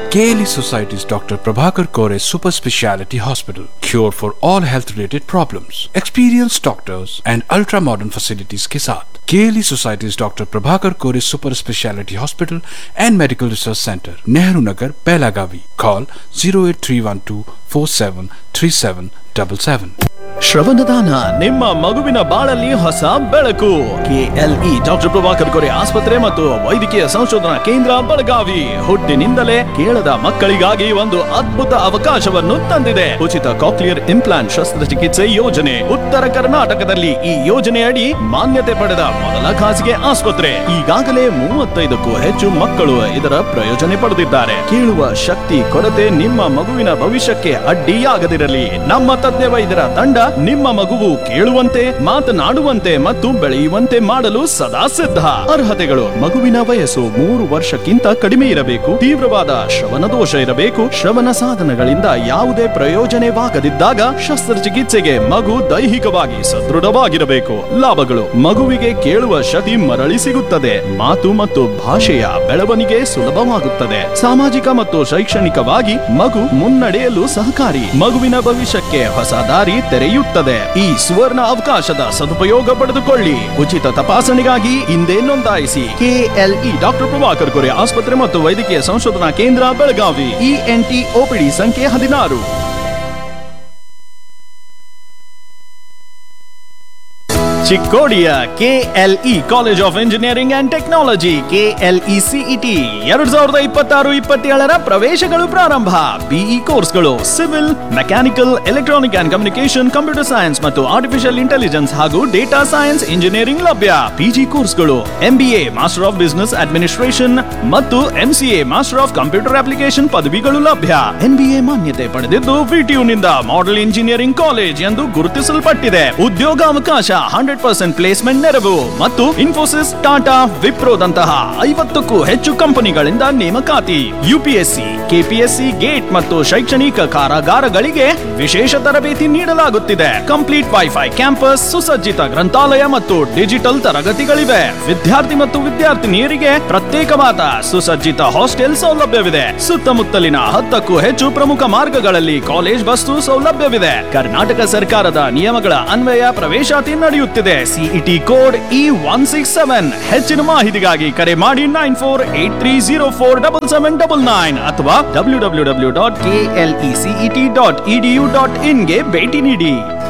KLE Society's Dr. Prabhakar Kore Super Speciality Hospital. Cure for all health related problems. Experienced doctors and ultra modern facilities के साथ KLE Society's Dr. Prabhakar Kore Super Speciality Hospital and Medical Research Center, Nehru Nagar, Pelagavi. Call 08312 473777. ಶ್ರವಣದಾನ ನಿಮ್ಮ ಮಗುವಿನ ಬಾಳಲ್ಲಿ ಹೊಸ ಬೆಳಕು KLE doctor Prabhakar Kore ಆಸ್ಪತ್ರೆ ಮತ್ತು ವೈದ್ಯಕೀಯ ಸಂಶೋಧನಾ ಕೇಂದ್ರ ಬೆಳಗಾವಿ ಹುಟ್ಟಿನಿಂದಲೇ ಕೇಳದ ಮಕ್ಕಳಿಗಾಗಿ ಒಂದು ಅದ್ಭುತ ಅವಕಾಶವನ್ನು ತಂದಿದೆ ಉಚಿತ ಕಾಕ್ಲಿಯರ್ ಇಂಪ್ಲಾಂಟ್ ಶಸ್ತ್ರಚಿಕಿತ್ಸೆ ಯೋಜನೆ ಉತ್ತರ ಕರ್ನಾಟಕದಲ್ಲಿ ಈ ಯೋಜನೆಯಡಿ ಮಾನ್ಯತೆ ಪಡೆದ ಮೊದಲ ಖಾಸಗಿ ಆಸ್ಪತ್ರೆ ಈಗಾಗಲೇ ಮೂವತ್ತೈದಕ್ಕೂ ಹೆಚ್ಚು ಮಕ್ಕಳು ಇದರ ಪ್ರಯೋಜನೆ ಪಡೆದಿದ್ದಾರೆ ಕೇಳುವ ಶಕ್ತಿ ಕೊರತೆ ನಿಮ್ಮ ಮಗುವಿನ ಭವಿಷ್ಯಕ್ಕೆ ಅಡ್ಡಿಯಾಗದಿರಲಿ ನಮ್ಮ ತಜ್ಞ ವೈದ್ಯರ ತಂಡ ನಿಮ್ಮ ಮಗುವು ಕೇಳುವಂತೆ ಮಾತನಾಡುವಂತೆ ಮತ್ತು ಬೆಳೆಯುವಂತೆ ಮಾಡಲು ಸದಾ ಸಿದ್ಧ ಅರ್ಹತೆಗಳು ಮಗುವಿನ ವಯಸ್ಸು ಮೂರು ವರ್ಷಕ್ಕಿಂತ ಕಡಿಮೆ ಇರಬೇಕು ತೀವ್ರವಾದ ಶ್ರವಣ ದೋಷ ಇರಬೇಕು ಶ್ರವಣ ಸಾಧನಗಳಿಂದ ಯಾವುದೇ ಪ್ರಯೋಜನವಾಗದಿದ್ದಾಗ ಶಸ್ತ್ರಚಿಕಿತ್ಸೆಗೆ ಮಗು ದೈಹಿಕವಾಗಿ ಸದೃಢವಾಗಿರಬೇಕು ಲಾಭಗಳು ಮಗುವಿಗೆ ಕೇಳುವ ಶಕ್ತಿ ಮರಳಿ ಸಿಗುತ್ತದೆ ಮಾತು ಮತ್ತು ಭಾಷೆಯ ಬೆಳವಣಿಗೆ ಸುಲಭವಾಗುತ್ತದೆ ಸಾಮಾಜಿಕ ಮತ್ತು ಶೈಕ್ಷಣಿಕವಾಗಿ ಮಗು ಮುನ್ನಡೆಯಲು ಸಹಕಾರಿ ಮಗುವಿನ ಭವಿಷ್ಯಕ್ಕೆ ಹೊಸ ದಾರಿ ತೆರೆಯುತ್ತದೆ ಈ ಸುವರ್ಣ ಅವಕಾಶದ ಸದುಪಯೋಗ ಪಡೆದುಕೊಳ್ಳಿ ಉಚಿತ ತಪಾಸಣೆಗಾಗಿ ಹಿಂದೆ ನೋಂದಾಯಿಸಿ ಕೆಎಲ್ಇ ಡಾಕ್ಟರ್ ಪ್ರಭಾಕರ್ ಕೊರೆ ಆಸ್ಪತ್ರೆ ಮತ್ತು ವೈದ್ಯಕೀಯ ಸಂಶೋಧನಾ ಕೇಂದ್ರ ಬೆಳಗಾವಿ ಇಎನ್ಟಿ ಓಪಿಡಿ ಸಂಖ್ಯೆ ಹದಿನಾರು ಚಿಕ್ಕೋಡಿಯ KLE college of engineering and technology KLE CET ಎರಡ್ ಸಾವಿರದ ಇಪ್ಪತ್ತಾರು ಇಪ್ಪತ್ತೇಳರ ಪ್ರವೇಶಗಳು ಪ್ರಾರಂಭ ಬಿಇ ಕೋರ್ಸ್ಗಳು civil mechanical electronic and communication computer science ಮತ್ತು ಆರ್ಟಿಫಿಷಿಯಲ್ ಇಂಟೆಲಿಜೆನ್ಸ್ ಹಾಗೂ ಡೇಟಾ ಸೈನ್ಸ್ ಇಂಜಿನಿಯರಿಂಗ್ ಲಭ್ಯ ಪಿಜಿ ಕೋರ್ಸ್ಗಳು MBA master of business administration ಮತ್ತು MCA master of computer application ಪದವಿಗಳು ಲಭ್ಯ ಎನ್ಬಿಎ ಮಾನ್ಯತೆ ಪಡೆದಿದ್ದು ವಿಟಿಯುನಿಂದ ಮಾಡೆಲ್ ಇಂಜಿನಿಯರಿಂಗ್ ಕಾಲೇಜ್ ಎಂದು ಗುರುತಿಸಲ್ಪಟ್ಟಿದೆ ಉದ್ಯೋಗಾವಕಾಶ ಹಂಡ್ರೆಡ್ ಪರ್ಸೆಂಟ್ ಪ್ಲೇಸ್ಮೆಂಟ್ ನೆರವು ಮತ್ತು ಇನ್ಫೋಸಿಸ್ ಟಾಟಾ ವಿಪ್ರೋದಂತಹ ಐವತ್ತಕ್ಕೂ ಹೆಚ್ಚು ಕಂಪನಿಗಳಿಂದ ನೇಮಕಾತಿ ಯುಪಿಎಸ್ಸಿ ಕೆಪಿಎಸ್ಸಿ ಗೇಟ್ ಮತ್ತು ಶೈಕ್ಷಣಿಕ ಕಾರಾಗಾರಗಳಿಗೆ ವಿಶೇಷ ತರಬೇತಿ ನೀಡಲಾಗುತ್ತಿದೆ ಕಂಪ್ಲೀಟ್ ವೈಫೈ ಕ್ಯಾಂಪಸ್ ಸುಸಜ್ಜಿತ ಗ್ರಂಥಾಲಯ ಮತ್ತು ಡಿಜಿಟಲ್ ತರಗತಿಗಳಿವೆ ವಿದ್ಯಾರ್ಥಿ ಮತ್ತು ವಿದ್ಯಾರ್ಥಿನಿಯರಿಗೆ ಪ್ರತ್ಯೇಕವಾದ ಸುಸಜ್ಜಿತ ಹಾಸ್ಟೆಲ್ ಸೌಲಭ್ಯವಿದೆ ಸುತ್ತಮುತ್ತಲಿನ ಹತ್ತಕ್ಕೂ ಹೆಚ್ಚು ಪ್ರಮುಖ ಮಾರ್ಗಗಳಲ್ಲಿ ಕಾಲೇಜ್ ಬಸ್ಸು ಸೌಲಭ್ಯವಿದೆ ಕರ್ನಾಟಕ ಸರ್ಕಾರದ ನಿಯಮಗಳ ಅನ್ವಯ ಪ್ರವೇಶಾತಿ ನಡೆಯುತ್ತಿದೆ CET code E one six seven ಹೆಚ್ಚಿನ ಮಾಹಿತಿಗಾಗಿ ಕರೆ ಮಾಡಿ nine four eight three zero four double seven double nine ಅಥವಾ W W W dot K L E CET dot EDU dot ಇನ್ಗೆ ಭೇಟಿ ನೀಡಿ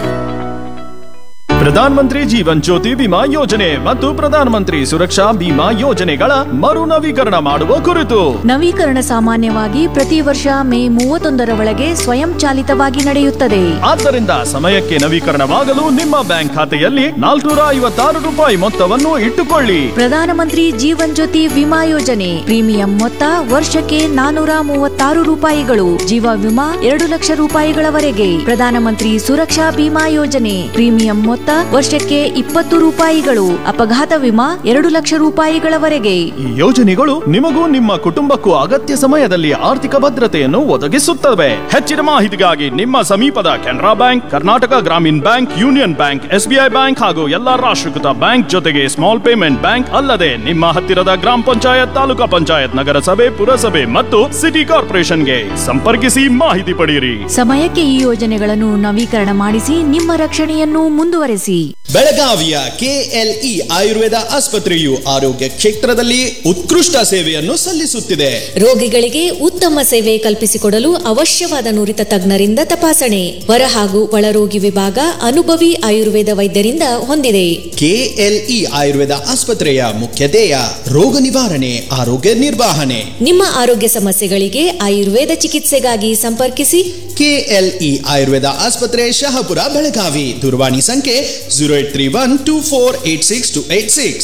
ಪ್ರಧಾನ ಮಂತ್ರಿ ಜೀವನ್ ಜ್ಯೋತಿ ವಿಮಾ ಯೋಜನೆ ಮತ್ತು ಪ್ರಧಾನ ಮಂತ್ರಿ ಸುರಕ್ಷಾ ಬಿಮಾ ಯೋಜನೆಗಳ ಮರು ನವೀಕರಣ ಮಾಡುವ ಕುರಿತು ನವೀಕರಣ ಸಾಮಾನ್ಯವಾಗಿ ಪ್ರತಿ ವರ್ಷ ಮೇ ಮೂವತ್ತೊಂದರ ಒಳಗೆ ಸ್ವಯಂ ಚಾಲಿತವಾಗಿ ನಡೆಯುತ್ತದೆ ಆದ್ದರಿಂದ ಸಮಯಕ್ಕೆ ನವೀಕರಣವಾಗಲು ನಿಮ್ಮ ಬ್ಯಾಂಕ್ ಖಾತೆಯಲ್ಲಿ ನಾಲ್ಕುನೂರ ಐವತ್ತಾರು ರೂಪಾಯಿ ಮೊತ್ತವನ್ನು ಇಟ್ಟುಕೊಳ್ಳಿ ಪ್ರಧಾನಮಂತ್ರಿ ಜೀವನ್ ಜ್ಯೋತಿ ವಿಮಾ ಯೋಜನೆ ಪ್ರೀಮಿಯಂ ಮೊತ್ತ ವರ್ಷಕ್ಕೆ ನಾನೂರ ಮೂವತ್ತಾರು ರೂಪಾಯಿಗಳು ಜೀವ ವಿಮಾ ಎರಡು ಲಕ್ಷ ರೂಪಾಯಿಗಳವರೆಗೆ ಪ್ರಧಾನಮಂತ್ರಿ ಸುರಕ್ಷಾ ಬಿಮಾ ಯೋಜನೆ ಪ್ರೀಮಿಯಂ ಮೊತ್ತ ವರ್ಷಕ್ಕೆ ಇಪ್ಪತ್ತು ರೂಪಾಯಿಗಳು ಅಪಘಾತ ವಿಮಾ ಎರಡು ಲಕ್ಷ ರೂಪಾಯಿಗಳವರೆಗೆ ಈ ಯೋಜನೆಗಳು ನಿಮಗೂ ನಿಮ್ಮ ಕುಟುಂಬಕ್ಕೂ ಅಗತ್ಯ ಸಮಯದಲ್ಲಿ ಆರ್ಥಿಕ ಭದ್ರತೆಯನ್ನು ಒದಗಿಸುತ್ತವೆ ಹೆಚ್ಚಿನ ಮಾಹಿತಿಗಾಗಿ ನಿಮ್ಮ ಸಮೀಪದ Canara bank Karnataka Gramin bank union bank SBI bank ಹಾಗೂ ಎಲ್ಲಾ ರಾಷ್ಟ್ರೀಕೃತ ಬ್ಯಾಂಕ್ ಜೊತೆಗೆ ಸ್ಮಾಲ್ ಪೇಮೆಂಟ್ ಬ್ಯಾಂಕ್ ಅಲ್ಲದೆ ನಿಮ್ಮ ಹತ್ತಿರದ ಗ್ರಾಮ ಪಂಚಾಯತ್ ತಾಲೂಕಾ ಪಂಚಾಯತ್ ನಗರಸಭೆ ಪುರಸಭೆ ಮತ್ತು ಸಿಟಿ ಕಾರ್ಪೊರೇಷನ್ಗೆ ಸಂಪರ್ಕಿಸಿ ಮಾಹಿತಿ ಪಡೆಯಿರಿ ಸಮಯಕ್ಕೆ ಈ ಯೋಜನೆಗಳನ್ನು ನವೀಕರಣ ಮಾಡಿಸಿ ನಿಮ್ಮ ರಕ್ಷಣೆಯನ್ನು ಮುಂದುವರೆಸಿ ಬೆಳಗಾವಿಯ ಕೆಎಲ್ಇ ಆಯುರ್ವೇದ ಆಸ್ಪತ್ರೆಯು ಆರೋಗ್ಯ ಕ್ಷೇತ್ರದಲ್ಲಿ ಉತ್ಕೃಷ್ಟ ಸೇವೆಯನ್ನು ಸಲ್ಲಿಸುತ್ತಿದೆ ರೋಗಿಗಳಿಗೆ ಉತ್ತಮ ಸೇವೆ ಕಲ್ಪಿಸಿಕೊಡಲು ಅವಶ್ಯವಾದ ನುರಿತ ತಜ್ಞರಿಂದ ತಪಾಸಣೆ ಹೊರ ಹಾಗೂ ಒಳರೋಗಿ ವಿಭಾಗ ಅನುಭವಿ ಆಯುರ್ವೇದ ವೈದ್ಯರಿಂದ ಹೊಂದಿದೆ ಕೆಎಲ್ಇ ಆಯುರ್ವೇದ ಆಸ್ಪತ್ರೆಯ ಮುಖ್ಯ ಧ್ಯೇಯ ರೋಗ ನಿವಾರಣೆ ಆರೋಗ್ಯ ನಿರ್ವಹಣೆ ನಿಮ್ಮ ಆರೋಗ್ಯ ಸಮಸ್ಯೆಗಳಿಗೆ ಆಯುರ್ವೇದ ಚಿಕಿತ್ಸೆಗಾಗಿ ಸಂಪರ್ಕಿಸಿ ಕೆಎಲ್ಇ ಆಯುರ್ವೇದ ಆಸ್ಪತ್ರೆ ಶಹಾಪುರ ಬೆಳಗಾವಿ ದೂರವಾಣಿ ಸಂಖ್ಯೆ zero eight three one two four eight six two eight six